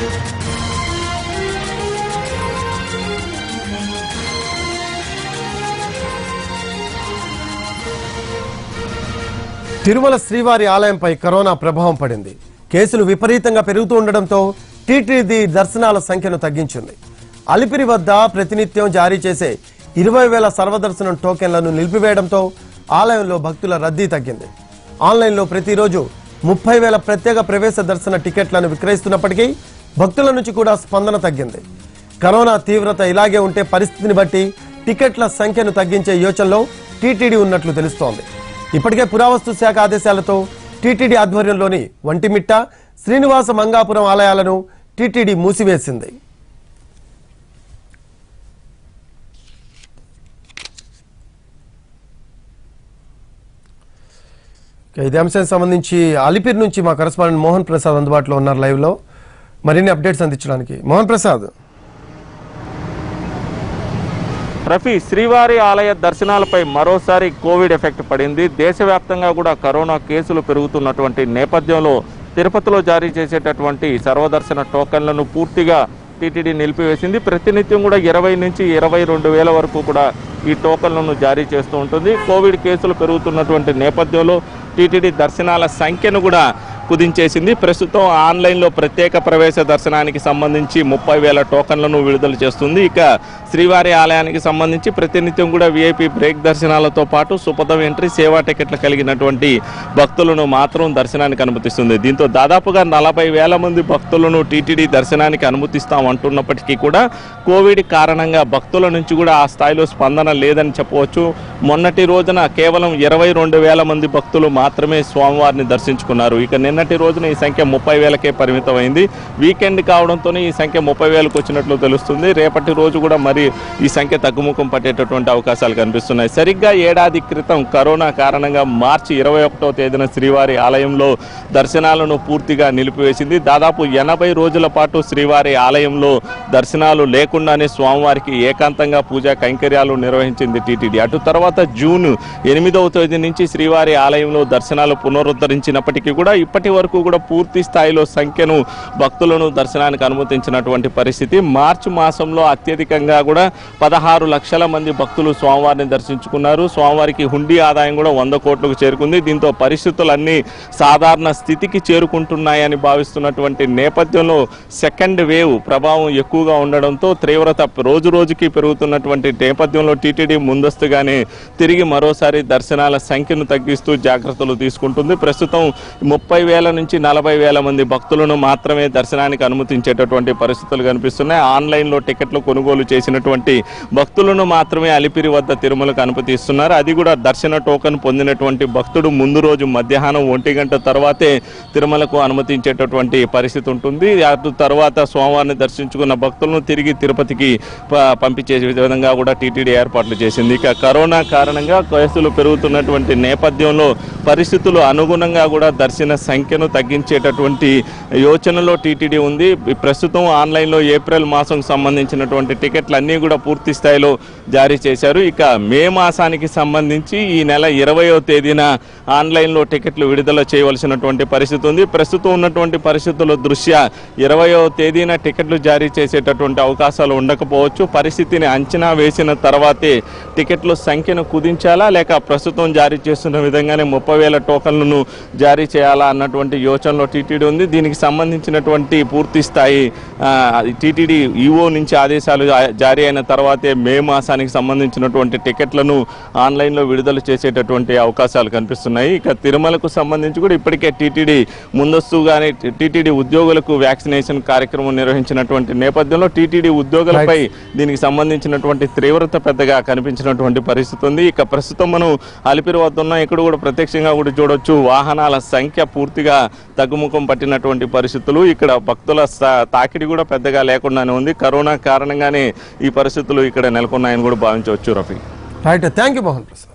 తిరుమల శ్రీవారి ఆలయంపై కరోనా ప్రభావం పడింది కేసులు విపరీతంగా పెరుగుతూ ఉండడంతో టీటీడీ దర్శనాల సంఖ్యను తగ్గించింది అలిపిరి వద్ద ప్రతినిత్యం జారీ చేసే ఇరవై వేల సర్వదర్శనం టోకెన్లను నిలిపివేయడంతో ఆలయంలో భక్తుల రద్దీ తగ్గింది ఆన్లైన్లో ప్రతిరోజు ముప్పై వేల ప్రత్యేక ప్రవేశ దర్శన టికెట్లను విక్రయిస్తున్నప్పటికీ భక్తుల నుంచి కూడా స్పందన తగ్గింది కరోనా తీవ్రత ఇలాగే ఉంటే పరిస్థితిని బట్టి టికెట్ల సంఖ్యను తగ్గించే యోచనలో టీటీడీ ఉన్నట్లు తెలుస్తోంది ఇప్పటికే పురావస్తు శాఖ ఆదేశాలతో టీటీడీ ఆధ్వర్యంలోని వంటిమిట్ట శ్రీనివాస మంగాపురం ఆలయాలను టీటీడీ మూసివేసింది ఇక ఇదే అంశానికి సంబంధించి అలిపిరి నుంచి మా కరెస్పాండెంట్ మోహన్ ప్రసాద్ అందుబాటులో ఉన్నారు లైవ్ లో మరిన్ని అప్డేట్స్ అందించడానికి మోహన్ ప్రసాద్ రఫీ శ్రీవారి ఆలయ దర్శనాలపై మరోసారి కోవిడ్ ఎఫెక్ట్ పడింది దేశవ్యాప్తంగా కూడా కరోనా కేసులు పెరుగుతున్నటువంటి నేపథ్యంలో తిరుపతిలో జారీ చేసేటటువంటి సర్వదర్శన టోకన్లను పూర్తిగా టీటీడీ నిలిపివేసింది ప్రతినిత్యం కూడా ఇరవై నుంచి ఇరవై రెండు వేల వరకు కూడా ఈ టోకన్లను జారీ చేస్తూ ఉంటుంది కోవిడ్ కేసులు పెరుగుతున్నటువంటి నేపథ్యంలో టీటీడీ దర్శనాల సంఖ్యను కూడా కుదించేసింది ప్రస్తుతం ఆన్లైన్లో ప్రత్యేక ప్రవేశ దర్శనానికి సంబంధించి ముప్పై వేల టోకన్లను విడుదల చేస్తుంది ఇక శ్రీవారి ఆలయానికి సంబంధించి ప్రతినిత్యం కూడా విఐపి బ్రేక్ దర్శనాలతో పాటు సుపథం ఎంట్రీ సేవా టికెట్లు కలిగినటువంటి భక్తులను మాత్రం దర్శనానికి అనుమతిస్తుంది దీంతో దాదాపుగా నలభై వేల మంది భక్తులను టీటీడీ దర్శనానికి అనుమతిస్తాం అంటున్నప్పటికీ కూడా కోవిడ్ కారణంగా భక్తుల నుంచి కూడా ఆ స్థాయిలో స్పందన లేదని చెప్పవచ్చు మొన్నటి రోజున కేవలం ఇరవై రెండు వేల మంది భక్తులు మాత్రమే స్వామివారిని దర్శించుకున్నారు ఇక నిన్నటి రోజున ఈ సంఖ్య ముప్పై వేలకే పరిమితమైంది వీకెండ్ కావడంతోనే ఈ సంఖ్య ముప్పై వేలకు వచ్చినట్లు తెలుస్తుంది రేపటి రోజు కూడా మరి ఈ సంఖ్య తగ్గుముఖం పట్టేటటువంటి అవకాశాలు కనిపిస్తున్నాయి సరిగ్గా ఏడాది క్రితం కరోనా కారణంగా మార్చి ఇరవై ఒకటో తేదీన శ్రీవారి ఆలయంలో దర్శనాలను పూర్తిగా నిలిపివేసింది దాదాపు ఎనభై రోజుల పాటు శ్రీవారి ఆలయంలో దర్శనాలు లేకుండానే స్వామివారికి ఏకాంతంగా పూజా కైంకర్యాలు నిర్వహించింది టీటీడీ అటు తర్వాత జూన్ ఎనిమిదవ తేదీ నుంచి శ్రీవారి ఆలయంలో దర్శనాలు పునరుద్ధరించినప్పటికీ కూడా ఇప్పటి వరకు కూడా పూర్తి స్థాయిలో సంఖ్యను భక్తులను దర్శనానికి అనుమతించినటువంటి పరిస్థితి మార్చి మాసంలో అత్యధికంగా కూడా పదహారు లక్షల మంది భక్తులు స్వామివారిని దర్శించుకున్నారు స్వామివారికి హుండీ ఆదాయం కూడా వంద కోట్లకు చేరుకుంది దీంతో పరిస్థితులన్నీ సాధారణ స్థితికి చేరుకుంటున్నాయని భావిస్తున్నటువంటి నేపథ్యంలో సెకండ్ వేవ్ ప్రభావం ఎక్కువగా ఉండడంతో తీవ్రత రోజు రోజుకి పెరుగుతున్నటువంటి నేపథ్యంలో టీటీడీ ముందస్తుగానే తిరిగి మరోసారి దర్శనాల సంఖ్యను తగ్గిస్తూ జాగ్రత్తలు తీసుకుంటుంది ప్రస్తుతం ముప్పై వేల నుంచి నలభై వేల మంది భక్తులను మాత్రమే దర్శనానికి అనుమతించేటటువంటి పరిస్థితులు కనిపిస్తున్నాయి ఆన్లైన్లో టికెట్లు కొనుగోలు చేసినటువంటి భక్తులను మాత్రమే అలిపిరి వద్ద తిరుమలకు అనుమతిస్తున్నారు అది కూడా దర్శన టోకెన్ పొందినటువంటి భక్తుడు ముందు రోజు మధ్యాహ్నం ఒంటి గంట తర్వాతే తిరుమలకు అనుమతించేటటువంటి పరిస్థితి ఉంటుంది అటు తర్వాత స్వామివారిని దర్శించుకున్న భక్తులను తిరిగి తిరుపతికి ప- పంపించే విధంగా కూడా టీటీడీ ఏర్పాట్లు చేసింది ఇక కరోనా కారణంగా కేసులు పెరుగుతున్నటువంటి నేపథ్యంలో పరిస్థితులు అనుగుణంగా కూడా దర్శన సంఖ్యను తగ్గించేటటువంటి యోచనలో టీటీడీ ఉంది ప్రస్తుతం ఆన్లైన్లో ఏప్రిల్ మాసం సంబంధించినటువంటి టికెట్లు అన్నీ కూడా పూర్తి స్థాయిలో జారీ చేశారు ఇక మే మాసానికి సంబంధించి ఈ నెల ఇరవయో తేదీన ఆన్లైన్లో టికెట్లు విడుదల చేయవలసినటువంటి పరిస్థితి ఉంది ప్రస్తుతం ఉన్నటువంటి పరిస్థితుల దృష్ట్యా ఇరవయో తేదీన టికెట్లు జారీ చేసేటటువంటి అవకాశాలు ఉండకపోవచ్చు పరిస్థితిని అంచనా వేసిన తర్వాతే టికెట్ల సంఖ్యను కుదించాలా లేక ప్రస్తుతం జారీ చేస్తున్న విధంగానే ముప్పై వేల టోకన్లను జారీ చేయాలా అన్నటువంటి యోచనలో టీటీడీ ఉంది దీనికి సంబంధించినటువంటి పూర్తి స్థాయి టీటీడీ ఈఓ నుంచి ఆదేశాలు జా- జారీ అయిన తర్వాతే మే మాసానికి సంబంధించినటువంటి టికెట్లను ఆన్లైన్లో విడుదల చేసేటటువంటి అవకాశాలు కనిపిస్తున్నాయి ఇక తిరుమలకు సంబంధించి కూడా ఇప్పటికే టీటీడీ ముందస్తుగానే టీటీడీ ఉద్యోగులకు వ్యాక్సినేషన్ కార్యక్రమం నిర్వహించినటువంటి నేపథ్యంలో టీటీడీ ఉద్యోగులపై దీనికి సంబంధించినటువంటి తీవ్రత పెద్దగా కనిపించినటువంటి పరిస్థితి ఉంది ఇక ప్రస్తుతం మనం అలిపిరి వద్ద ఉన్నాం ఇక్కడ కూడా ప్రత్యక్షంగా కూడా చూడొచ్చు వాహనాల సంఖ్య పూర్తిగా తగ్గుముఖం పట్టినటువంటి పరిస్థితులు ఇక్కడ భక్తుల స- తాకిడి కూడా పెద్దగా లేకుండానే ఉంది కరోనా కారణంగానే ఈ పరిస్థితులు ఇక్కడ నెలకొన్నాయని కూడా భావించవచ్చు Rafi right thank you Mohan Prasad